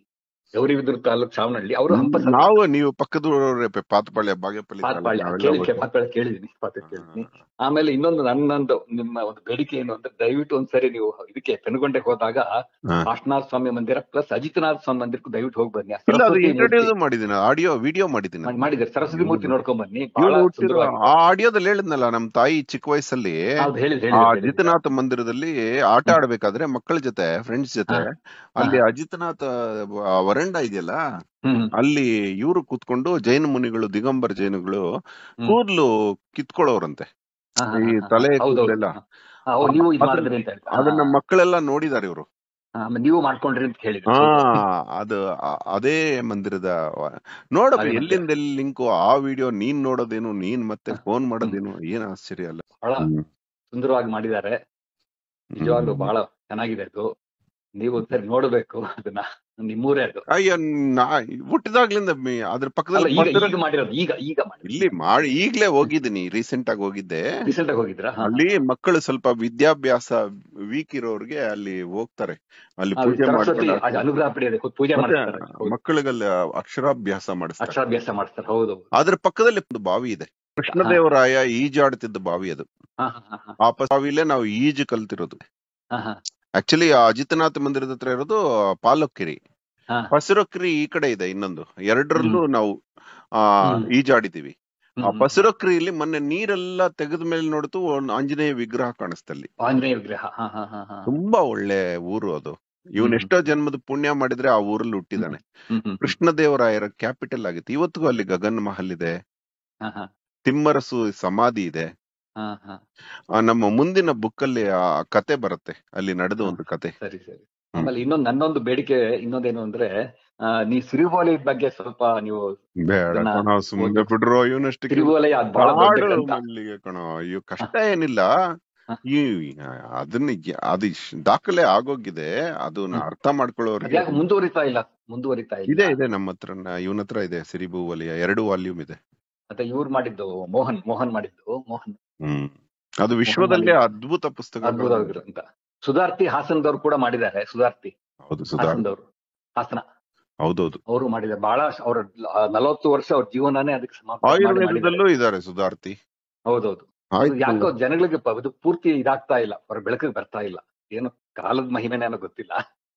ಗೌರಿಬಿದೂರು ತಾಲೂಕ್ ಚಾವನಹಳ್ಳಿ ಅವರು ಹಂಪ ನಾವು ನೀವು ಪಕ್ಕದೂರವ್ರೆ ಪಾತಪಾಳ್ಯ ಬಾಗೇಪಲ್ಲಿ ಪಾತ್ಪಾಳ್ಯ ನಾವೆಲ್ಲ ಕೇಳಿ ಹೋಗ್ತೀವಿ. ಪಾತ್ಪಾಳ್ಯ ಕೇಳಿದೀನಿ ಪಾತ್ರೆ ಕೇಳಿದೀನಿ ಆಮೇಲೆ ಇನ್ನೊಂದು ನನ್ನೊಂದು ನಿಮ್ಮ ಒಂದು ಬೇಡಿಕೆ ಏನು ಅಂದ್ರೆ ದಯವಿಟ್ಟು ಒಂದ್ಸರಿ ನೀವು ಇದಕ್ಕೆ ಪೆನುಗೊಂಡೆಗೆ ಹೋದಾಗ ಹಾ. ಕಾಶನಾಥ ಸ್ವಾಮಿ ಮಂದಿರ ಪ್ಲಸ್ ಅಜಿತನಾಥ ಸ್ವಾಮಿ ಮಂದಿರಕ್ಕೂ ದಯವಿಟ್ಟು ಹೋಗಿ ಬನ್ನಿ ಆ ಇಲ್ಲ ಅದು ಸರಸ್ವತಿ ಇಂಟ್ರೊಡ್ಯೂಸ್ ಮೂರ್ತಿ ಮಾಡಿದ್ದೀನಿ ಆಡಿಯೋ ವಿಡಿಯೋ ಮಾಡಿದ್ದೀನಿ ಮಾಡ್- ಮಾಡಿದ್ದಾರೆ ಸರಸ್ವತಿ ಮೂರ್ತಿ ನೋಡ್ಕೊಂಡ್ ಬನ್ನಿ ಇವ್ನು ಬಹಳ ಹುಟ್ಟಿರೋ ಸುಂದರವಾಗಿದೆ ಆ ಆಡಿಯೋದಲ್ಲಿ ಹೇಳಿದ್ನಲ್ಲ ನಮ್ ತಾಯಿ ಚಿಕ್ಕ ವಯಸ್ಸಲ್ಲಿ ಹೌದು ಹೇಳಿದ್ ಆ ಹೇಳಿದ್ ಹೇಳಿದ್. ಅಜಿತನಾಥ ಮಂದಿರದಲ್ಲಿ ಆಟ ಆಡ್ಬೇಕಾದ್ರೆ ಮಕ್ಕಳ ಜೊತೆ ಫ್ರೆಂಡ್ಸ್ ಜೊತೆ ಹಾ. ಅಲ್ಲಿ ಅಜಿತನಾಥ ಆ ವರಂಡ ಇದೆಯಲ್ಲ ಹ್ಮ್ ಅಲ್ಲಿ ಇವರು ಕೂತ್ಕೊಂಡು ಜೈನ ಮುನಿಗಳು ದಿಗಂಬರ ಜೈನಗಳು ಹ್ಮ್. ಕೂದ್ಲು ಕಿತ್ಕೊಳ್ಳೋರಂತೆ ಹಾ, ಹಾ, ಈ ಹಾ, ತಲೆ ಹಾ, ಹೌದು, ಹೌದು. ಕೂದಲೆಲ್ಲ. ಹಾ, ಹೌದು, ನೀವು ಇದು ಅದನ್ನ- ಮಾಡಿದ್ರಿ ಅಂತ ಹೇಳ್ತಾ ಅದನ್ನ ಮಕ್ಕಳೆಲ್ಲ ನೋಡಿದಾರೆ ಇವರು ಆಮೇಲೆ ನೀವು ಮಾಡ್ಕೊಂಡ್ರಿ ಅಂತ ಹೇಳಿದ್ರಿ ಹಾ ಅದು ಆ- ಅದೇ ಮಂದಿರದ ವ- ನೋಡಪ್ಪ ಅದೇ ಮಂದಿರ. ಎಲ್ಲಿಂದ ಎಲ್ಲಿ ಲಿಂಕು ಆ ವಿಡಿಯೋ ನೀನ್ ನೋಡೋದೇನು ನೀನ್ ಮತ್ತೆ ಫೋನ್ ಮಾಡೋದೇನು ಏನ್ ಆಶ್ಚರ್ಯ ಅಲ್ಲ ಬಹಳ ಹ್ಮ್. ಸುಂದರವಾಗಿ ಮಾಡಿದ್ದಾರೆ ನಿಜವಾಗ್ಲೂ ಹ್ಮ್. ಬಹಳ ಚೆನ್ನಾಗಿದೆ ಅದು ನೀವು ಒಂದ್ಸರಿ ನೋಡ್ಬೇಕು ಅದನ್ನ ನಿಮ್ಮೂರೇ ಅದು ಅಯ್ಯೋ ನಾ ಹುಟ್ಟಿದಾಗ್ಲಿಂದ ಮಿ- ಅದ್ರ ಅಲ್ಲ ಪಕ್ಕದಲ್ಲಿ ಈಗ ಮಂದಿರ- ಈಗ ಮಾಡಿರೋದು ಈಗ ಈಗ ಮಾಡಿ ಇಲ್ಲಿ ಮಾಡಿ ಈಗ್ಲೇ ಹೋಗಿದ್ದೀನಿ ರೀಸೆಂಟ್ ಆಗಿ ಹೋಗಿದ್ದೆ ರೀಸೆಂಟ್ ಆಗಿ ಹೋಗಿದ್ರಾ ಹಾ. ಅಲ್ಲಿ ಮಕ್ಕಳು ಸ್ವಲ್ಪ ವಿದ್ಯಾಭ್ಯಾಸ ವೀಕ್ ಇರೋರ್ಗೆ ಅಲ್ಲಿ ಹೋಗ್ತಾರೆ ಅಲ್ಲಿ ಆ, ಪೂಜೆ ಸರಸ್ವತಿ ಮಾಡ್ಕೊಂಡು ಅದು ಅನುಗ್ರಹ ಪಡೆಯದೆ ಪೂಜೆ ಮಾಡ್ತಾರೆ ಹೌದು. ಮಕ್ಕಳಿಗೆಲ್ಲ ಅಕ್ಷರಾಭ್ಯಾಸ ಮಾಡಿಸ್ತಾರೆ ಅಕ್ಷರಾಭ್ಯಾಸ ಮಾಡ್ತಾರೆ ಹೌದು ಅದ್ರ ಪಕ್ಕದಲ್ಲಿ ಒಂದು ಬಾವಿ ಇದೆ ಕೃಷ್ಣದೇವರಾಯ ಈಜಾಡ್ತಿದ್ದ ಬಾವಿ ಅದು ಹಾ, ಹಾ, ಹಾ, ಹಾ. ಆ ಬಾವಿಲೇ ನಾವು ಈಜು ಕಲ್ತಿರೋದು ಹಾ, ಹಾ. ಆಕ್ಚುಲಿ ಅಜಿತನಾಥ ಮಂದಿರದ ಹತ್ರ ಇರೋದು ಪಾಲಕ್ಕಿರಿ ಹಾ. ಪಸಿರೊಕ್ರಿ ಈ ಕಡೆ ಇದೆ ಇನ್ನೊಂದು ಎರಡರಲ್ಲೂ ನಾವು ಆ ಹ್ಮ್. ಈಜಾಡಿದೀವಿ ಆ ಹ್ಮ್. ಪಸಿರೊಕ್ರಿಯಲ್ಲಿ ಮೊನ್ನೆ ನೀರೆಲ್ಲ ತೆಗೆದ ಮೇಲೆ ನೋಡ್ತು ಒಂದು ಆಂಜನೇಯ ವಿಗ್ರಹ ಕಾಣಿಸ್ತಲ್ಲಿ ಆಂಜನೇಯ ವಿಗ್ರಹ ಹಾ, ಹಾ, ಹಾ, ಹಾ. ತುಂಬಾ ಒಳ್ಳೆ ಊರು ಅದು ಇವನ್ ಹ್ಮ್. ಎಷ್ಟೋ ಜನ್ಮದ ಪುಣ್ಯ ಮಾಡಿದ್ರೆ ಆ ಊರಲ್ಲಿ ಹುಟ್ಟಿದಾನೆ ಹ್ಮ್, ಹ್ಮ್. ಕೃಷ್ಣದೇವರಾಯರ ಕ್ಯಾಪಿಟಲ್ ಆಗಿತ್ತು ಇವತ್ತಿಗೂ ಅಲ್ಲಿ ಗಗನ್ ಮಹಲ್ ಇದೆ ಹಾ, ಹಾ, ತಿಮ್ಮರಸು ಸಮಾಧಿ ಇದೆ ಹಾ, ಹಾ. ಆ ನಮ್ಮ ಮುಂದಿನ ಬುಕ್ ಅಲ್ಲಿ ಆ ಕತೆ ಬರುತ್ತೆ ಅಲ್ಲಿ ನಡೆದ ಒಂದು ಕತೆ ಸರಿ ಸರಿ ಆಮೇಲೆ ಇನ್ನೊಂದು ನನ್ನೊಂದು ಬೇಡಿಕೆ ಇನ್ನೊಂದೇನು ಅಂದ್ರೆ ಆ, ನೀ ಸಿರಿಬೋಲಿ ಬಗ್ಗೆ ಸ್ವಲ್ಪ ನೀವು ಬೇಡ ಅದನ್ನ ಕಣ ಸುಮ್ಮನೆ ಬಿಡ್ರೋ ಇವನಷ್ಟು ಸಿರಿಬೋಲಯ ಅದ್ ಬಹಳ ದೊಡ್ಡ ಕಾಡು ಗ್ರಂಥ. ಮಲ್ಲಿಗೆ ಕಣ ಅಯ್ಯೋ ಕಷ್ಟ ಏನಿಲ್ಲ ಹ. ಈ ಅದನ್ನ ಯ- ಅದು ಇಶ್- ದಾಖಲೆ ಆಗೋಗಿದೆ ಅದನ್ನ ಹ್ಮ್. ಅರ್ಥ ಮಾಡ್ಕೊಳ್ಳೋರಿಗೆ ಅದ್ಯಾಕೆ ಮುಂದುವರಿತಾ ಇಲ್ಲ ಮುಂದುವರಿತಾ ಇಲ್ಲ ಇದೆ ಇದೆ ನಮ್ಮ ಹತ್ರ ಇವನ ಹತ್ರ ಇದೆ ಸಿರಿಬು ವಲಯ ಎರಡು ವಾಲ್ಯೂಮ್ ಇದೆ ಮತ್ತೆ ಇವ್ರು ಮಾಡಿದ್ದು ಮೋಹನ್ ಮೋಹನ್ ಮಾಡಿದ್ದು ಮೋಹನ್ ಹ್ಮ್ ಅದು ವಿಶ್ವದಲ್ಲೇ ಅದ್ಭುತ ಪುಸ್ತಕ ಅದ್ಭುತವಾಗಿರು ಅಂತ ಸುಧಾರ್ತಿ ಹಾಸನದವ್ರು ಕೂಡ ಮಾಡಿದ್ದಾರೆ ಸುಧಾರ್ತಿ ಹೌದು ಸುಧಾ ಹಾಸನದವ್ರು ಹಾಸನ ಹೌದೌದು ಅವರು ಮಾಡಿದ್ದಾರೆ ಬಹಳ ಅವ್ರ ನಲವತ್ತು ವರ್ಷ ಅವ್ರ ಜೀವನನೇ ಅದಕ್ಕೆ ಸಮಾಪ್ತಿ ಮಾಡಿ ಮಾಡಿದ್ದಾರೆ. ಆಯುರ್ವೇದದಲ್ಲೂ ಇದ್ದಾರೆ ಸುಧಾರ್ತಿ ಹೌದೌದು ಅದು ಆಯ್ತು ಯಾಕೋ ಜನಗಳಿಗೆ ಪ- ಇದು ಪೂರ್ತಿ ಇದಾಗ್ತಾ ಇಲ್ಲ ಅವ್ರ ಬೆಳಕಿಗೆ ಬರ್ತಾ ಇಲ್ಲ ಏನು ಕಾಲದ ಮಹಿಮೆನೇನೋ ಗೊತ್ತಿಲ್ಲ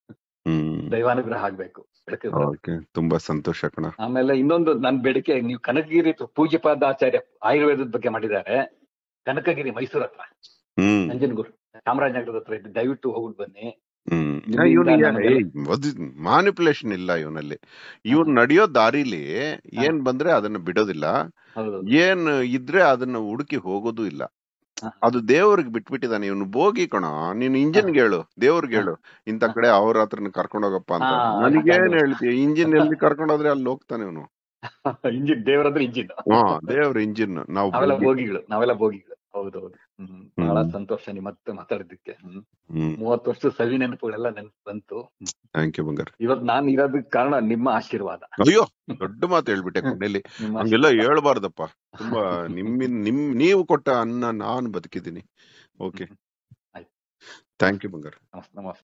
ಹ್ಮ್ ದೈವಾನುಗ್ರಹ ಆಗ್ಬೇಕು ಬೆಳಕಿಗೆ ಬರೋದು. ಓಕೆ ತುಂಬಾ ಸಂತೋಷ ಕಣ ಆಮೇಲೆ ಇನ್ನೊಂದು ನನ್ ಬೇಡಿಕೆ ನೀವು ಕನಕಗಿರಿ ಪೂಜ್ಯ ಪಾದಾಚಾರ್ಯ ಆಯುರ್ವೇದದ ಬಗ್ಗೆ ಮಾಡಿದ್ದಾರೆ ಕನಕಗಿರಿ ಮೈಸೂರ್ ಹತ್ರ ಹ್ಮ್ ನಂಜನಗೂಡು ಚಾಮರಾಜನಗರದ ಹತ್ರ ಇದೆ ದಯವಿಟ್ಟು ಹೋಗ್ಬಿಟ್ಟು ಬನ್ನಿ ಹ್ಮ್ ನಿಮ್ಮಿಂದ ನಮಗೆಲ್ಲ- ಮಾನಿಪುಲೇಷನ್ ಇಲ್ಲ ಇವನಲ್ಲಿ ಇವ್ನ್ ನಡೆಯೋ ದಾರಿಲಿ ಏನ್ ಬಂದ್ರೆ ಅದನ್ನ ಬಿಡೋದಿಲ್ಲ ಹೌದು ಏನ್ ಇದ್ರೆ ಅದನ್ನ ಹುಡುಕಿ ಹೋಗೋದು ಇಲ್ಲ ಹ. ಅದು ದೇವ್ರಿಗೆ ಬಿಟ್ಬಿಟ್ಟಿದಾನೆ ಇವನು ಬೋಗಿ ಕಣ ನೀನ್ ಇಂಜಿನ್ಗೆ ಹೇಳು ದೇವ್ರಿಗೆ ಹೇಳು ಇಂತ ಕಡೆ ಅವ್ರ ಹತ್ರನ ಕರ್ಕೊಂಡ್ ಹೋಗಪ್ಪ ಅಂತ ಹಾ, ನನಗೇನ್ ಅದು. ಹೇಳ್ತೀಯ ಇಂಜಿನ್ ಎಲ್ಲಿ ಕರ್ಕೊಂಡೋದ್ರೆ ಅಲ್ಲಿ ಹೋಗ್ತಾನೆ ಇವನು ಇಂಜಿನ್ ದೇವರಂದ್ರೆ ಇಂಜಿನ್ ಹಾ ದೇವ್ರ ಇಂಜಿನ್ ನಾವು ನಾವೆಲ್ಲ ಬೋಗಿ. ಭೋಗಿಗಳು ನಾವೆಲ್ಲ ಭೋಗಿಗಳು ಹೌದೌದು ಹ್ಮ್ ಬಹಳ ಹ್ಮ್. ಸಂತೋಷ ನಿಮ್ಮ ಹತ್ರ ಮಾತಾಡಿದ್ದಕ್ಕೆ ಹ್ಮ್ ಹ್ಮ್ ಮೂವತ್ತು ವರ್ಷದ ಸವಿ ನೆನಪುಗಳೆಲ್ಲ ನೆನಪು ಬಂತು ಥ್ಯಾಂಕ್ ಯು ಬಂಗಾರ ಇವತ್ತು ನಾನು ಇರೋದಕ್ಕೆ ಕಾರಣ ನಿಮ್ಮ ಆಶೀರ್ವಾದ ಅಯ್ಯೋ ದೊಡ್ಡ ಮಾತು ಹೇಳ್ಬಿಟ್ಟೆ ಕೊನೆಯಲ್ಲಿ ನಿಮ್ಮ ಹಂಗೆಲ್ಲ ಹೇಳ್ಬಾರ್ದಪ್ಪ ತುಂಬಾ ನಿಮ್ಮಿನ್ ನಿಮ್ ನೀವು ಕೊಟ್ಟ ಅನ್ನ ನಾನ್ ಬದುಕಿದ್ದೀನಿ ಓಕೆ ಆಯ್ತು. ಥ್ಯಾಂಕ್ ಯು ಬಂಗಾರ ನಮಸ್ತೆ ನಮಸ್ತೆ